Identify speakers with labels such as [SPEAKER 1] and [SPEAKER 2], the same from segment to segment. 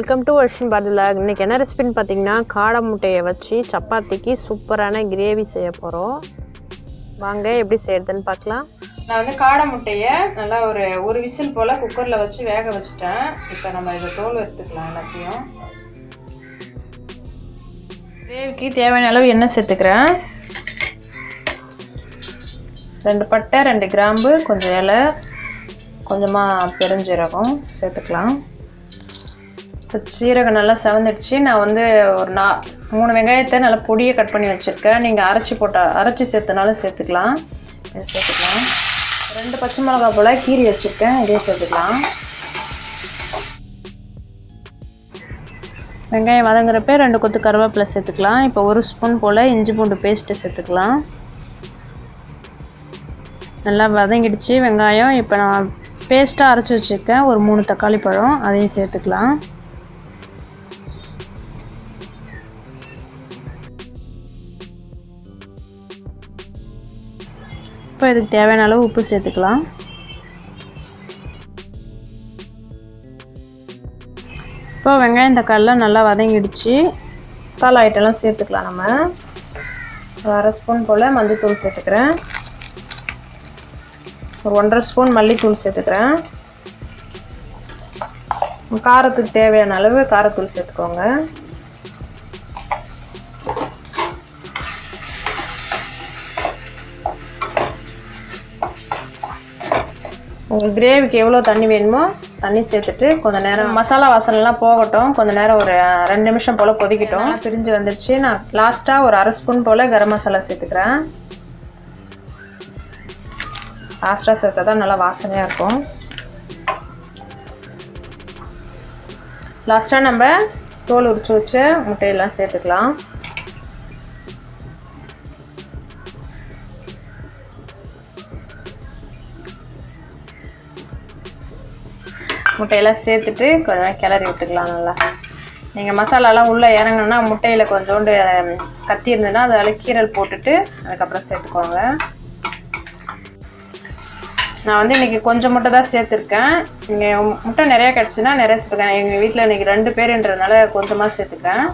[SPEAKER 1] welcome to வர்ஷன் பாரதிலா இன்றைக்கி என்ன ரெசிபின்னு பார்த்தீங்கன்னா காடை முட்டையை வச்சு சப்பாத்திக்கு சூப்பரான கிரேவி செய்ய போகிறோம் வாங்க எப்படி செய்யறதுன்னு பார்க்கலாம்
[SPEAKER 2] நான் வந்து காடை முட்டையை நல்லா ஒரு ஒரு விசில் போல் குக்கரில் வச்சு வேக வச்சுட்டேன் இப்போ நம்ம இதை தோல் எடுத்துக்கலாம் எல்லாத்தையும் கிரேவிக்கு தேவையான அளவு எண்ணெய் சேர்த்துக்கிறேன் ரெண்டு பட்டை ரெண்டு கிராம்பு கொஞ்சம் இலை கொஞ்சமாக பெருஞ்சீரகம் சேர்த்துக்கலாம் இப்போ சீரகம் நல்லா செவந்துடுச்சு நான் வந்து ஒரு நா மூணு வெங்காயத்தை நல்லா பொடியை கட் பண்ணி வச்சுருக்கேன் நீங்கள் அரைச்சி போட்டால் அரைச்சி சேர்த்தனாலும் சேர்த்துக்கலாம் இதை சேர்த்துக்கலாம் ரெண்டு பச்சை மிளகா போல் கீரி வச்சுருக்கேன் இதே சேர்த்துக்கலாம்
[SPEAKER 1] வெங்காயம் வதங்குறப்ப ரெண்டு கொத்து கருவேப்பிலை சேர்த்துக்கலாம் இப்போ ஒரு ஸ்பூன் போல் இஞ்சி பூண்டு பேஸ்ட்டு சேர்த்துக்கலாம் நல்லா வதங்கிடுச்சு வெங்காயம் இப்போ நான் பேஸ்ட்டாக அரைச்சி வச்சுருக்கேன் ஒரு மூணு தக்காளி பழம் அதையும் சேர்த்துக்கலாம் இப்போ இதுக்கு தேவையான அளவு உப்பு சேர்த்துக்கலாம் இப்போ வெங்காயம் தக்காளிலாம் நல்லா வதங்கிடுச்சு
[SPEAKER 2] மசாலா ஐட்டம்லாம் சேர்த்துக்கலாம் நம்ம ஒரு அரை ஸ்பூன் போல் மஞ்சள்தூள் சேர்த்துக்கிறேன் ஒரு ஒன்றரை ஸ்பூன் மல்லித்தூள் சேர்த்துக்கிறேன் காரத்துக்கு தேவையான அளவு காரத்தூள் சேர்த்துக்கோங்க உங்களுக்கு கிரேவிக்கு எவ்வளோ தண்ணி வேணுமோ தண்ணி சேர்த்துட்டு கொஞ்சம் நேரம் மசாலா வாசனைலாம் போகட்டும் கொஞ்சம் நேரம் ஒரு ரெண்டு நிமிஷம் போல் கொதிக்கட்டும் பிரிஞ்சு வந்துருச்சு நான் லாஸ்ட்டாக ஒரு அரை ஸ்பூன் போல் கரம் மசாலா சேர்த்துக்கிறேன் லாஸ்ட்டாக சேர்த்தா தான் நல்லா வாசனையாக இருக்கும் லாஸ்ட்டாக நம்ம தோல் உரிச்சு வச்ச முட்டையெல்லாம் சேர்த்துக்கலாம் முட்டையெல்லாம் சேர்த்துட்டு கொஞ்சம் கிளறி விட்டுக்கலாம் நல்லா நீங்கள் மசாலாலாம் உள்ளே இறங்கணுன்னா முட்டையில் கொஞ்சோண்டு கத்தி இருந்ததுன்னா அதில் கீரல் போட்டுட்டு அதுக்கப்புறம் சேர்த்துக்கோங்க நான் வந்து இன்றைக்கி கொஞ்சம் முட்டை தான் சேர்த்துருக்கேன் இங்கே முட்டை நிறையா கிடச்சுன்னா நிறைய சேர்த்துக்கேன் எங்கள் வீட்டில் இன்றைக்கி ரெண்டு பேருன்றதுனால கொஞ்சமாக சேர்த்துக்கிறேன்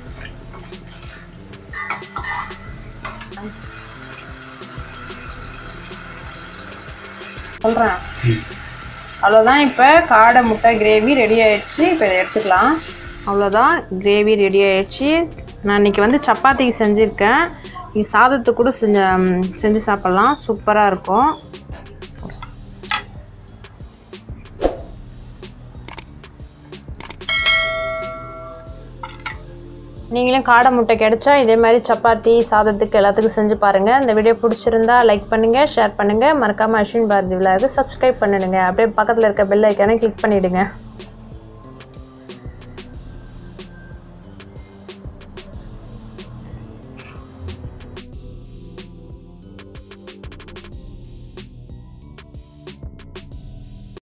[SPEAKER 2] சொல்கிறேன் அவ்வளோதான் இப்போ காடை முட்டை கிரேவி ரெடி ஆயிடுச்சு இப்போ இதை எடுத்துக்கலாம்
[SPEAKER 1] அவ்வளோதான் கிரேவி ரெடி ஆயிடுச்சு நான் இன்றைக்கி வந்து சப்பாத்திக்கு செஞ்சுருக்கேன் நீ சாதத்துக்கு கூட செஞ்ச செஞ்சு சாப்பிட்லாம் சூப்பராக இருக்கும் நீங்களும் காடை முட்டை கிடைச்சா இதே மாதிரி சப்பாத்தி சாதத்துக்கு எல்லாத்துக்கும் செஞ்சு பாருங்கள் இந்த வீடியோ பிடிச்சிருந்தா லைக் பண்ணுங்கள் ஷேர் பண்ணுங்கள் மறக்காமல் அஸ்வின் பாரதி விழாவுக்கு சப்ஸ்கிரைப் பண்ணிடுங்க அப்படியே பக்கத்தில் இருக்க பெல் ஐக்கானை கிளிக் பண்ணிவிடுங்க